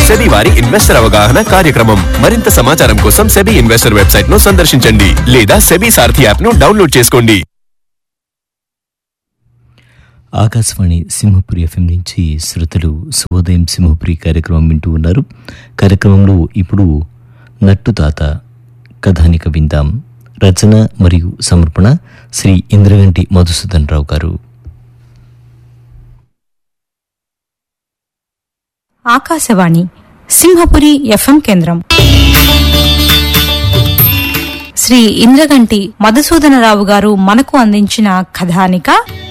SEBI వారి investor అవగాహన కార్యక్రమం మరింత సమాచారం కోసం సెబీ ఇన్వెస్టర్ వెబ్సైట్ ను సందర్శించండి లేదా సెబీ సారథి యాప్ ను డౌన్లోడ్ చేసుకోండి ఆకాశవాణి సింహపురి ఎఫ్ఎం నుంచి శ్రోతలు శుభోదయం సింహపురి కార్యక్రమం వింటూ ఉన్నారు కార్యక్రమంలో ఇప్పుడు నట్టు తాత కథానిక విందాం రచన మరియు సమర్పణ శ్రీ ఇంద్రగంటి మధుసూదన్ రావు గారు ఆకాశవాణి సింహపురి ఎఫ్ఎం కేంద్రం శ్రీ ఇంద్రగంటి మధుసూదనరావు గారు మనకు అందించిన కథానిక